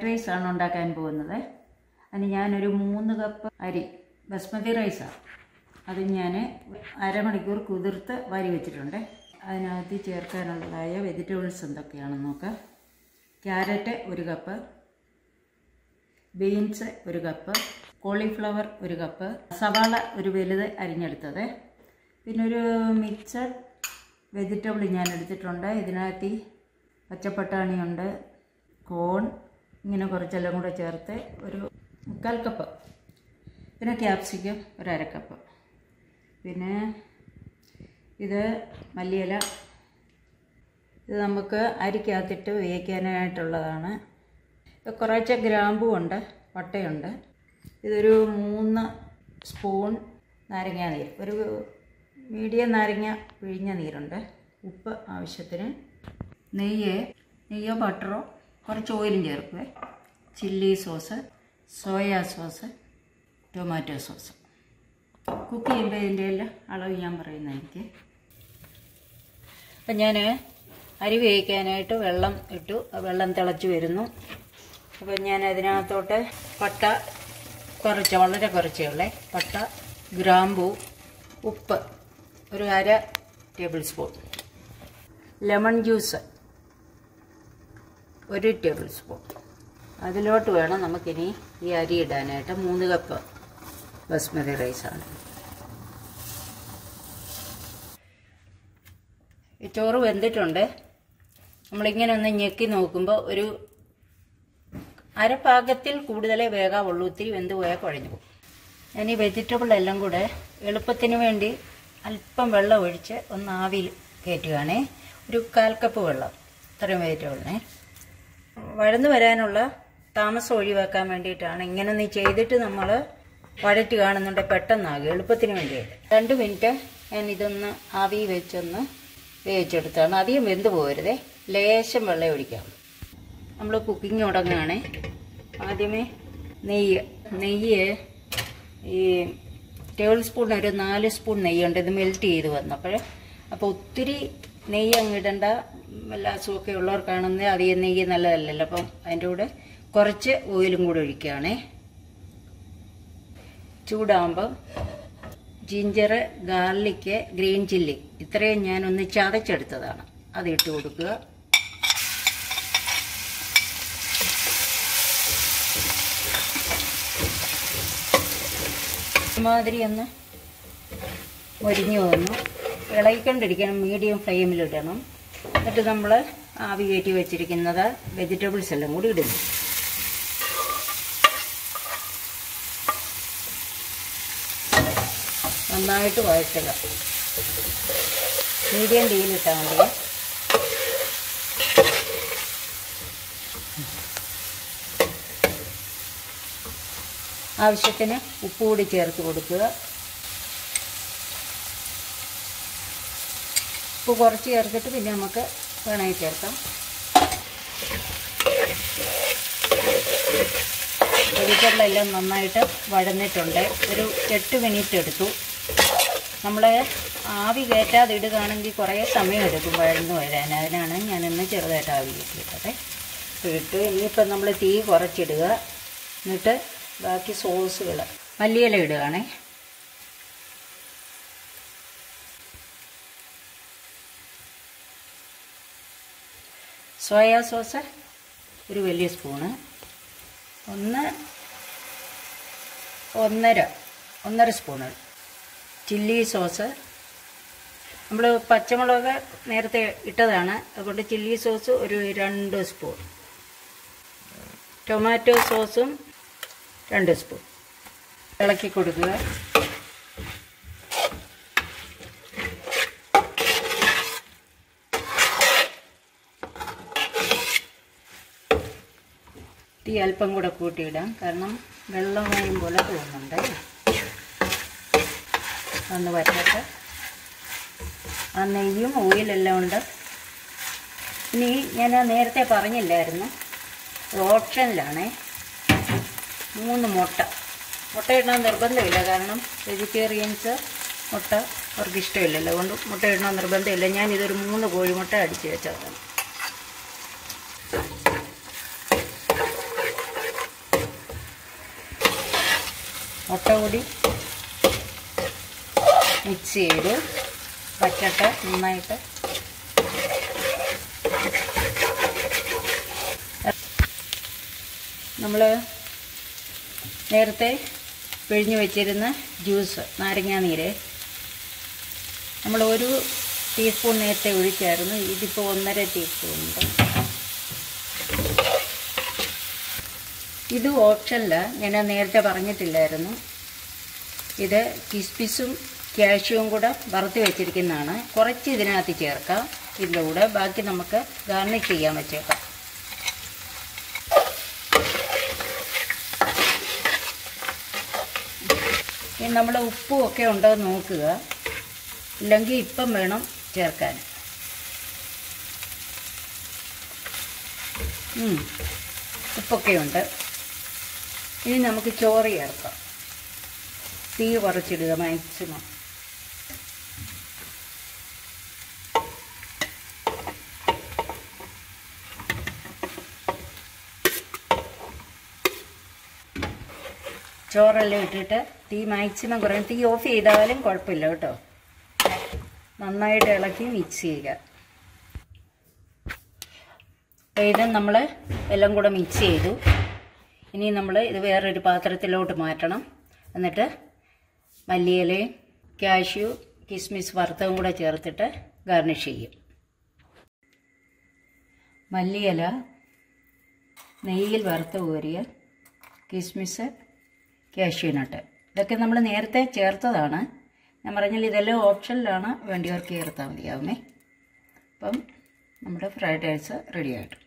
Fried rice ആണ് ഉണ്ടാക്കാൻ പോകുന്നത് അതിന് ഞാനൊരു മൂന്ന് കപ്പ് അരി ബസ്മതി റൈസാണ് അത് ഞാൻ അരമണിക്കൂർ കുതിർത്ത് വാരി വെച്ചിട്ടുണ്ട് അതിനകത്ത് ചേർക്കാനുള്ളതായ വെജിറ്റബിൾസ് എന്തൊക്കെയാണെന്ന് നോക്കാം ക്യാരറ്റ് ഒരു കപ്പ് ബീൻസ് ഒരു കപ്പ് കോളിഫ്ലവർ ഒരു കപ്പ് സവാള ഒരു വലുത് അരിഞ്ഞെടുത്തത് പിന്നെ ഒരു മിക്സഡ് വെജിറ്റബിൾ ഞാൻ എടുത്തിട്ടുണ്ട് ഇതിനകത്ത് ഈ പച്ചപ്പട്ടാണിയുണ്ട് കോൺ ഇങ്ങനെ കുറച്ചെല്ലാം കൂടെ ചേർത്ത് ഒരു മുക്കാൽ കപ്പ് പിന്നെ ക്യാപ്സിക്കം ഒരു അര കപ്പ് പിന്നെ ഇത് മല്ലിയില ഇത് നമുക്ക് അരിക്കകത്തിട്ട് വേവിക്കാനായിട്ടുള്ളതാണ് ഇത് കുറച്ച് ഗ്രാമ്പുമുണ്ട് പട്ടയുണ്ട് ഇതൊരു മൂന്ന് സ്പൂൺ നാരങ്ങ നീര് ഒരു മീഡിയം നാരങ്ങ പിഴിഞ്ഞ നീരുണ്ട് ഉപ്പ് ആവശ്യത്തിന് നെയ്യ് നെയ്യോ ബട്ടറോ കുറച്ച് ഓയിലും ചേർക്കുവേ chilli sauce soya sauce tomato sauce cook ചെയ്യുമ്പോൾ ഇതിൻ്റെ എല്ലാം അളവ് ഞാൻ പറയുന്നതായിരിക്കും അപ്പം ഞാൻ അരി വേവിക്കാനായിട്ട് വെള്ളം ഇട്ടു ആ വെള്ളം തിളച്ച് വരുന്നു അപ്പം ഞാൻ അതിനകത്തോട്ട് പട്ട കുറച്ച് വളരെ കുറച്ചേ ഉള്ളേ പട്ട ഗ്രാമ്പൂ ഉപ്പ് ഒരു അര ടേബിൾ സ്പൂൺ ലെമൺ ജ്യൂസ് ഒരു ടേബിൾ സ്പൂൺ അതിലോട്ട് വേണം നമുക്കിനി ഈ അരി ഇടാനായിട്ട് മൂന്ന് കപ്പ് ബസ്മതി റൈസാണ് ഈ ചോറ് വെന്തിട്ടുണ്ട് നമ്മളിങ്ങനെ ഒന്ന് ഞെക്കി നോക്കുമ്പോൾ ഒരു അരപ്പാകത്തിൽ കൂടുതലേ വേകാവുള്ളൂ ഒത്തിരി വെന്ത് പോയാൽ കുഴഞ്ഞു പോകും ഞാൻ ഈ വെജിറ്റബിൾ എല്ലാം കൂടെ എളുപ്പത്തിന് വേണ്ടി അല്പം വെള്ളം ഒഴിച്ച് ഒന്ന് ആവിയിൽ കയറ്റുകയാണേ ഒരു കാൽ കപ്പ് വെള്ളം ഇത്രയും വെജിറ്റബിളിനെ വഴന്നു വരാനുള്ള താമസം ഒഴിവാക്കാൻ വേണ്ടിയിട്ടാണ് ഇങ്ങനെ നീ ചെയ്തിട്ട് നമ്മൾ വഴറ്റി കാണുന്നുണ്ട് പെട്ടെന്നാകും എളുപ്പത്തിന് വേണ്ടിയിട്ട് രണ്ട് മിനിറ്റ് ഞാൻ ഇതൊന്ന് ആവി വെച്ചൊന്ന് വേവിച്ചെടുത്താണ് അധികം വെന്ത് പോകരുതേ ലേശം വെള്ളം ഒഴിക്കാം നമ്മൾ കുക്കിംഗ് തുടങ്ങുകയാണേ ആദ്യമേ നെയ്യ് നെയ്യ് ഈ ടേബിൾ സ്പൂൺ ഒരു നാല് സ്പൂൺ നെയ്യുണ്ട് ഇത് മെൽറ്റ് ചെയ്ത് വന്നപ്പോൾ അപ്പോൾ ഒത്തിരി നെയ്യ് അങ്ങ് ഇടണ്ട വല്ല അസുഖമൊക്കെ ഉള്ളവർക്കാണെന്ന് അധികം നെയ്യ് നല്ലതല്ലല്ലോ അപ്പം അതിൻ്റെ കൂടെ കുറച്ച് ഓയിലും കൂടെ ഒഴിക്കുകയാണേ ചൂടാകുമ്പോൾ ജിഞ്ചർ ഗാർലിക്ക് ഗ്രീൻ ചില്ലി ഇത്രയും ഞാനൊന്ന് ചതച്ചെടുത്തതാണ് അത് ഇട്ട് കൊടുക്കുക മാതിരി ഒന്ന് മൊരിഞ്ഞു വന്നു ഇളകിക്കൊണ്ടിരിക്കണം മീഡിയം ഫ്ലെയിമിലിടണം എന്നിട്ട് നമ്മൾ ആവി കയറ്റി വെച്ചിരിക്കുന്നത് വെജിറ്റബിൾസ് എല്ലാം കൂടി ഇടുന്നു നന്നായിട്ട് വഴറ്റുക മീഡിയം തീയിലിട്ടാൽ മതി ആവശ്യത്തിന് ഉപ്പ് കൂടി ചേർത്ത് കൊടുക്കുക ഉപ്പ് കുറച്ച് ചേർത്തിട്ട് പിന്നെ നമുക്ക് വേണമെങ്കിൽ ചേർക്കാം വെജിറ്റബിളെല്ലാം നന്നായിട്ട് വഴന്നിട്ടുണ്ട് ഒരു എട്ട് മിനിറ്റ് എടുത്തു നമ്മൾ ആവി കയറ്റാതെ ഇടുകയാണെങ്കിൽ കുറേ സമയം എടുക്കും വഴന്ന് വരാൻ അതിനാണ് ഞാനിന്ന് ചെറുതായിട്ട് ആവി കയറ്റിയിട്ടത് ഇട്ട് ഇനിയിപ്പം നമ്മൾ തീ കുറച്ചിടുക എന്നിട്ട് ബാക്കി സോസുകൾ മല്ലിയില ഇടുകയാണേ സോയാ സോസ് ഒരു വലിയ സ്പൂണ് ഒന്ന് ഒന്നര ഒന്നര സ്പൂണ് ചില്ലി സോസ് നമ്മൾ പച്ചമുളക് നേരത്തെ ഇട്ടതാണ് അതുകൊണ്ട് ചില്ലി സോസ് ഒരു രണ്ട് സ്പൂൺ ടൊമാറ്റോ സോസും രണ്ട് സ്പൂൺ ഇളക്കി കൊടുക്കുക തീ അല്പം കൂടെ കൂട്ടിയിടാം കാരണം വെള്ളമയം പോലെ തോന്നുന്നുണ്ട് ഒന്ന് വരട്ടെ ആ നെയ്യും ഓയിലെല്ലാം ഉണ്ട് ഇനി ഞാൻ നേരത്തെ പറഞ്ഞില്ലായിരുന്നു ഓപ്ഷനിലാണേ മൂന്ന് മുട്ട മുട്ട ഇടാൻ നിർബന്ധമില്ല കാരണം വെജിറ്റേറിയൻസ് മുട്ട അവർക്ക് ഇഷ്ടമില്ലല്ലോ അതുകൊണ്ട് മുട്ട ഇടണം നിർബന്ധമില്ല ഞാനിതൊരു മൂന്ന് കോഴിമുട്ട അടിച്ച് വെച്ചതാണ് മുട്ട കൂടി മിക്സ് ചെയ്തു വച്ചട്ട് നന്നായിട്ട് നമ്മൾ നേരത്തെ പിഴിഞ്ഞ് വെച്ചിരുന്ന ജ്യൂസ് നാരങ്ങാ നീര് നമ്മൾ ഒരു ടീസ്പൂൺ നേരത്തെ ഒഴിച്ചായിരുന്നു ഇതിപ്പോൾ ഒന്നര ടീസ്പൂൺ ഉണ്ട് ഇത് ഓപ്ഷനല്ല ഞാൻ നേരത്തെ പറഞ്ഞിട്ടില്ലായിരുന്നു ഇത് കിസ്മിസും കാഷ്യൂവും കൂടെ വറുത്ത് വെച്ചിരിക്കുന്നതാണ് കുറച്ച് ഇതിനകത്ത് ചേർക്കാം ഇതിൻ്റെ കൂടെ ബാക്കി നമുക്ക് ഗാർണിഷ് ചെയ്യാൻ വെച്ചേക്കാം ഇനി നമ്മൾ ഉപ്പും ഒക്കെ ഉണ്ടോ എന്ന് നോക്കുക ഇല്ലെങ്കിൽ ഇപ്പം വേണം ചേർക്കാൻ ഉം. ഉപ്പൊക്കെ ഉണ്ട് ഇനി നമുക്ക് ചോറ് ചേർക്കാം തീ കുറച്ചിടുക മാക്സിമം ചോറെല്ലാം ഇട്ടിട്ട് തീ മാക്സിമം കുറയും തീ ഓഫ് ചെയ്താലും കുഴപ്പമില്ല കേട്ടോ നന്നായിട്ട് ഇളക്കി മിക്സ് ചെയ്യുക അപ്പോൾ ഇത് നമ്മൾ എല്ലാം കൂടെ മിക്സ് ചെയ്തു ഇനി നമ്മൾ ഇത് വേറൊരു പാത്രത്തിലോട്ട് മാറ്റണം എന്നിട്ട് മല്ലിയിലയും കാഷ്യൂ കിസ്മിസ് വറുത്തതും കൂടെ ചേർത്തിട്ട് ഗാർണിഷ് ചെയ്യും മല്ലിയില നെയ്യിൽ വറുത്ത് കോരിയ കിസ്മിസ് കാഷ്യൂ നട്ട് ഇതൊക്കെ നമ്മൾ നേരത്തെ ചേർത്തതാണ് ഞാൻ പറഞ്ഞാൽ ഇതെല്ലാം ഓപ്ഷനിലാണ് വേണ്ടിയവർക്ക് ചേർത്താൽ മതിയാവുമേ അപ്പം നമ്മുടെ ഫ്രൈഡ് റൈസ് റെഡി ആയിട്ട്